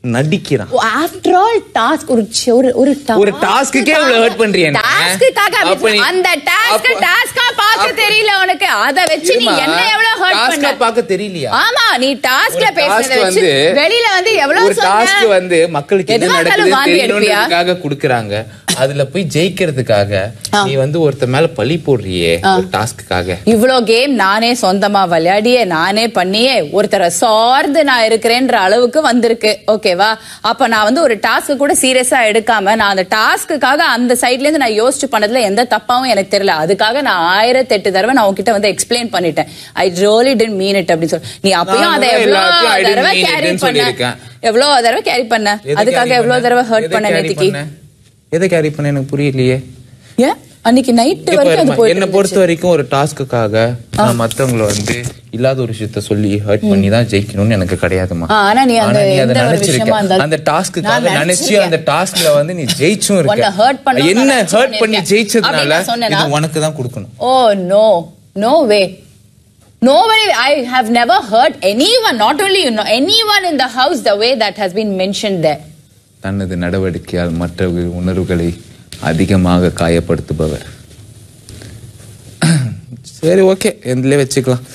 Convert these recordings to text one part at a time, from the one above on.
நடிக்கிறான் after all task ஒரு சி- ஒரு ஒரு ஒரு task-க்கே இவ்வளவு hurt பண்றியே என்ன? டாஸ்க்குக்காக அப்ப நீ- அந்த டாஸ்க் அப்ப- டாஸ்கா பார்க்க அப்ப- தெரியல உனக்கு அத வச்சு நீ இருமா, என்ன எவ்வளவு ஹர்ட் task-ஆ பண்ண பார்க்க தெரியலையா ஆமா நீ டாஸ்க்ல ஒரு பேசுறத task வச்சு வந்து- வெளியில வந்து எவ்வளவு ஒரு டாஸ்க் சொன்ன வந்து மக்களுக்கு என்ன எதுவா இருந்தாலும் நடக்குது வாந்தி எடுப்பியா? தெரியணுன்றதுக்காக குடுக்குறாங்க அதுல போய் ஜெயிக்கிறதுக்காக ஆ. நீ வந்து ஒருத்த மேல பழி போடுறியே ஒரு டாஸ்க்குக்காக இவ்ளோ கேம் நானே சொந்தமா விளையாடியே நானே பண்ணியே ஒருத்தரை சார்ந்து நான் இருக்கிறேன்ற அளவுக்கு வந்திருக்கு ஓகேவா அப்ப நான் வந்து ஒரு டாஸ்க் கூட சீரியஸா எடுக்காம நான் அந்த டாஸ்க்குக்காக அந்த சைட்ல இருந்து நான் யோசிச்சு பண்ணதுல எந்த தப்பாவும் எனக்கு தெரியல அதுக்காக நான் ஆயிரத்தி எட்டு தடவை நான் உன்கிட்ட வந்து எக்ஸ்பிளைன் பண்ணிட்டேன் I really didn't mean it அப்படின்னு சொல்லி நீ அப்பயும் நான் அதை கூட எவ்வளவு எல்லாத்தையும் I didn't தடவை mean கேரி itன்னு பண்ண சொல்லியிருக்கேன். எவ்வளவு தடவை கேரி பண்ண எதை அதுக்காக carry எவ்வளவு பண்ண? தடவை ஹர்ட் எதை பண்ண carry நேத்திக்கு பண்ண? எதை கேரி பண்ண எனக்கு புரியலையே ஏன் அன்னைக்கு நைட் இங்க வரைக்கும் அது பாரும்மா, போயிட்டு என்னை பொறுத்த வரைக்கும் ஒரு டாஸ்க்குக்காக நான் மத்தவங்கள வந்து இல்லாத ஒரு விஷயத்த சொல்லி ஹர்ட் பண்ணி தான் ஜெயிக்கணும்னு எனக்கு கிடையாதுமா ஆ, ஆனா நீ அந்த ஆனா நீ அதை எந்த ஒரு நினைச்சிருக்க. விஷயமா இருந்தாலும் அந்த டாஸ்க்குக்காக நான் நினைச்சு நினைச்சிருக்கேன். அந்த டாஸ்க்ல வந்து நீ ஜெயிச்சும் உன்னை hurt இருக்க பண்ணணும்னு என்ன நான் ஹர்ட் பண்ணி நினைச்சிருக்கேன். ஜெயிச்சதுனால அப்படின்னு நான் சொன்னேனா? இது உனக்கு தான் கொடுக்கணும் Oh no, no way. Nobody, I have never heard anyone, not only you know, anyone in the house the way that has been mentioned there. தனது நடவடிக்கையால் மற்ற உணர்வுகளை அதிகமாக காயப்படுத்துபவர் சரி ஓகே எதுல வச்சுக்கலாம்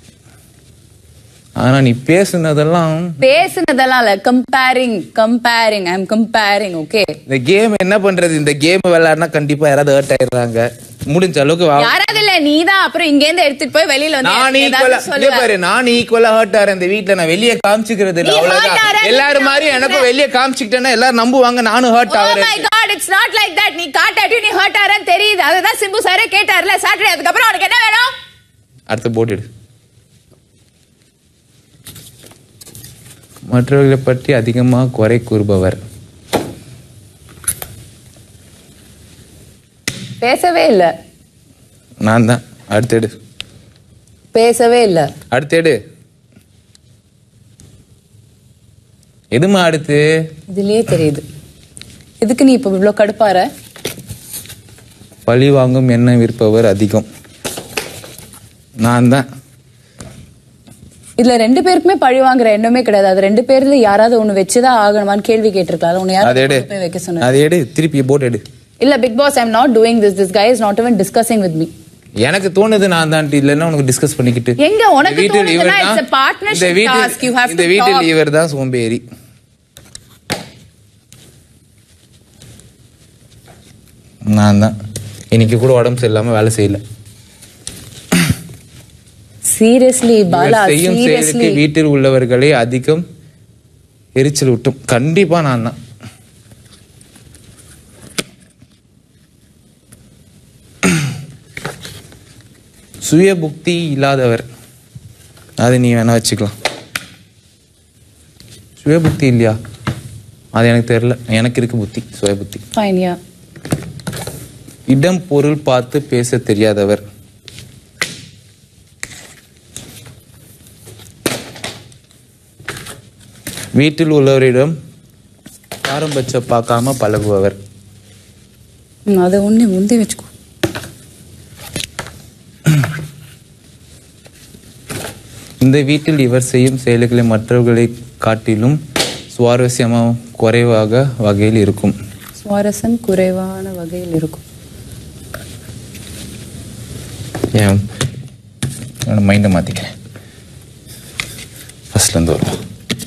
ஆனா நீ பேசுனதெல்லாம் பேசுனதெல்லாம் இல்ல comparing comparing I am comparing okay இந்த கேம் என்ன பண்றது இந்த கேம் விளையாடினா கண்டிப்பா யாராவது ஹர்ட் ஆயிடுறாங்க முடிஞ்ச அளவுக்கு வா- யாராவது இல்ல நீதான் அப்புறம் இங்க இருந்து எடுத்துட்டு போய் வெளியில வந்து நான் எனக்கு ஈக்குவலா ஏதாவது சொல்லுவ. பாரு நான் ஈக்குவலா ஹர்ட் ஆறேன் இந்த வீட்ல நான் வெளிய காமிச்சுக்கிறது இல்ல நீ hurt அவ்வளவுதான் ஆறேன்னு எல்லாரும் நான் மாதிரி எனக்கும் நினைக்கிறேன். வெளிய காமிச்சுக்கிட்டேன்னா எல்லாரும் நம்புவாங்க நானும் ஹர்ட் Oh my ஆகுறேன் god, it's not like that. நீ காட்டாட்டி நீ ஹர்ட் ஆறன்னு தெரியுது அதுதான் சிம்பு சாரே கேட்டார்ல சாட்டர்டே அதுக்கப்புறம் உனக்கு என்ன வேணும் அடுத்த போட்டு எடு மற்றவர்களை பற்றி அதிகமாக குறை கூறுபவர் பேசவே இல்ல நான் தான் அடுத்தெடு பேசவே இல்ல அடுத்தெடு எதுமா அடுத்து இதுலயே தெரியுது இதுக்கு நீ இப்ப இவ்வளவு கடுப்பார பழி வாங்கும் எண்ணம் விற்பவர் அதிகம் நான் தான் இதுல ரெண்டு பேருக்குமே பழி வாங்குற எண்ணமே கிடையாது அது ரெண்டு பேர்ல யாராவது ஒண்ணு வச்சுதான் ஆகணுமான்னு கேள்வி கேட்டிருக்கலாம் உன்னை அதை எடு யாரும் போய் வைக்க சொன்ன அதை எடு திருப்பி போட்டு எடு இல்ல Bigg Boss I am not doing this this guy is not even discussing with me எனக்கு தோணுது நான் தான் இல்லைன்னா உனக்கு டிஸ்கஸ் பண்ணிக்கிட்டு எங்க உனக்கு இந்த வீட்டில் தோணுதுன்னா இவர் it's a தான் partnership இந்த வீட்டில் task. You have இந்த to வீட்டில் talk. இவர் தான் சோம்பேறி நான் தான் இன்னைக்கு கூட உடம்பு சரியில்லாம வேலை செய்யல சீரியஸ்லி பாலா இவர் செய்யும் செயலுக்கு சீரியஸ்லி வீட்டில் உள்ளவர்களே அதிகம் எரிச்சல் விட்டும் கண்டிப்பா நான் தான் சுய புக்தி இல்லாதவர் அது நீ வேணா வச்சுக்கலாம் சுய புக்தி இல்லையா அது எனக்கு தெரியல எனக்கு இருக்கு புத்தி சுய புத்தி ஃபைன் யா இடம் பொருள் பார்த்து பேச தெரியாதவர் வீட்டில் உள்ளவரிடம் பாரம்பட்சம் பார்க்காம பழகுபவர் அதை ஒண்ணு முந்தி வச்சுக்கோ இந்த வீட்டில் இவர் செய்யும் செயல்களை மற்றவர்களை காட்டிலும் சுவாரஸ்யமாக குறைவாக வகையில் இருக்கும் சுவாரஸ்யம் குறைவான வகையில் இருக்கும் என் என்னோட மைண்டை மாற்றிக்கிறேன் ஃபர்ஸ்ட்லேருந்து வரும்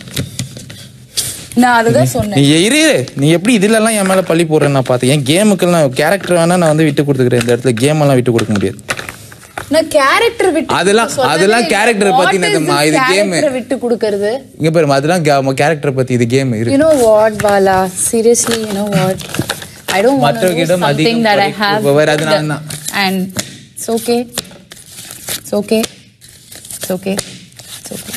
நான் அதுதான் சொன்னேன் நீ இரு இரு. நீ எப்படி இதுலலாம் என் மேல பழி போடுறேன்னு நான் பார்த்தேன் என் கேமுக்கெல்லாம் கேரக்டர் வேணா நான் வந்து விட்டு கொடுத்துக்கிறேன் இந்த இடத்துல கேம் எல்லாம் விட்டு கொடுக்க முடியாது நான் கேரக்டர் விட்டு அதெல்லாம்- சொல்லவே அதெல்லாம் இல்லை. character What பத்தினதும்மா, is இது this game. character விட்டு கொடுக்கறது இங்க பாருமா அதெல்லாம் கேரக்டர் பத்தி இது கேம் You இருக்கு know what, Bala? Seriously, you know what? I don't want to do மற்றவர்களிடம் something அதிகம் that I பழி have. கூறுபவர், அது நான் தான். And it's okay. It's okay. It's okay. It's okay.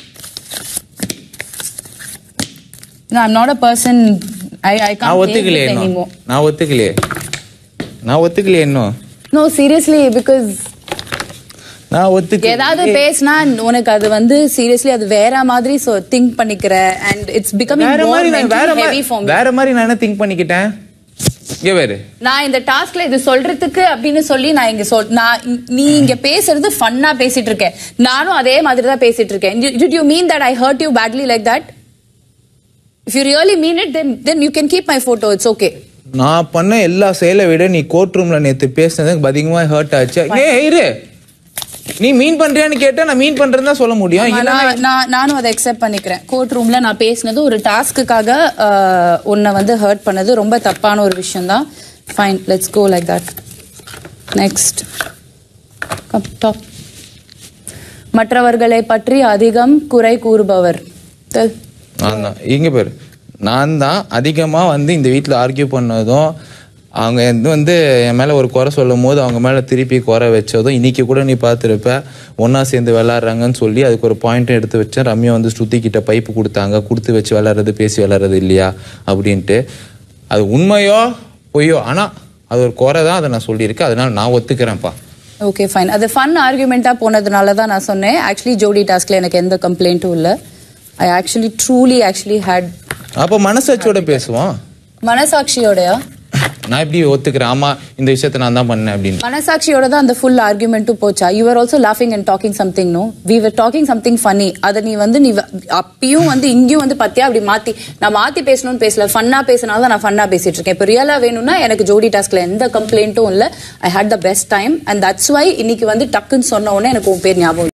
No, I'm not a person. I, I நான் can't take ஒத்துக்கலையே this இன்னும் anymore. நான் ஒத்துக்கலையே நான் ஒத்துக்கலையே இன்னும் No, seriously, because நான் ஒத்துக்க ஏதாவது பேசினா உனக்கு அது வந்து சீரியஸ்லி அது வேற மாதிரி திங்க் பண்ணிக்கிற அண்ட் இட்ஸ் பிகமிங் வேற மோர் மாதிரி நான் வேற ஹெவி மாதிரி ஃபார் வேற மாதிரி நான் என்ன திங்க் பண்ணிக்கிட்டேன் இங்க வேறு நான் இந்த டாஸ்க்ல இது சொல்றதுக்கு அப்படின்னு சொல்லி நான் இங்க சொல் நான் நீ இங்க பேசுறது ஃபன்னா பேசிட்டு இருக்கேன் நானும் அதே மாதிரி தான் பேசிட்டு இருக்கேன் did you mean that I hurt you badly like that if you really mean it then then you can keep my photo it's okay நான் பண்ண எல்லா செயலை விட நீ கோர்ட் ரூம்ல நேத்து பேசினது எனக்கு அதிகமா ஹர்ட் ஆச்சு ஏ இரு நீ மீன் பண்றியான்னு கேட்டா நான் மீன் பண்றேன்னு தான் சொல்ல முடியும் இல்ல நான் நான் நானும் அதை அக்செப்ட் பண்ணிக்கிறேன் கோர்ட் ரூம்ல நான் பேசினது ஒரு டாஸ்க்குக்காக உன்னை வந்து ஹர்ட் பண்ணது ரொம்ப தப்பான ஒரு விஷயம் தான் fine let's go like that next top மற்றவர்களை பற்றி அதிகம் குறை கூறுபவர் Tell. நான் தான் இங்க பேரு நான் தான் அதிகமா வந்து இந்த வீட்ல ஆர்கியூ பண்ணதும் அவங்க வந்து வந்து என் மேல ஒரு குறை சொல்லும் போது அவங்க மேல திருப்பி குறை வச்சதும் இன்னைக்கு கூட நீ பார்த்துருப்ப ஒண்ணா சேர்ந்து விளையாடுறாங்கன்னு சொல்லி அதுக்கு ஒரு பாயிண்ட் எடுத்து வச்சேன் ரம்யா வந்து ஸ்ருதி கிட்ட பைப்பு கொடுத்தாங்க கொடுத்து வச்சு விளையாடுறது பேசி விளையாடுறது இல்லையா அப்படின்ட்டு அது உண்மையோ பொய்யோ ஆனா அது ஒரு குறை தான் அதை நான் சொல்லியிருக்கேன் அதனால நான் ஒத்துக்கிறேன்ப்பா ஓகே ஃபைன் அது ஃபன் ஆர்குமெண்ட்டாக போனதுனால தான் நான் சொன்னேன் ஆக்சுவலி ஜோடி டாஸ்க்ல எனக்கு எந்த கம்ப்ளைண்ட்டும் இல்லை I actually truly actually hate அப்ப மனசாட்சியோட பேசுவோம் மனசாட்சியோடயா நான் எப்படி ஒத்துக்கிறேன் ஆமா இந்த விஷயத்த நான் தான் பண்ணேன் அப்படின்னு மனசாட்சியோட தான் அந்த ஃபுல் ஆர்குமெண்ட்டும் போச்சா யூ ஆர் ஆல்சோ லாஃபிங் and talking something no we were talking something funny அதை நீ வந்து நீ வ- அப்பயும் வந்து இங்கேயும் வந்து பத்தியா அப்படி மாத்தி நான் மாத்தி பேசணும்னு பேசல ஃபன்னா பேசினால தான் நான் ஃபன்னா பேசிட்டு இருக்கேன் இப்போ ரியலா வேணும்னா எனக்கு ஜோடி டாஸ்க்ல எந்த கம்ப்ளைண்ட்டும் இல்லை I hate the best time and that's why இன்னைக்கு வந்து டக்குன்னு சொன்ன உடனே எனக்கு உன் பேர் ஞாபகம்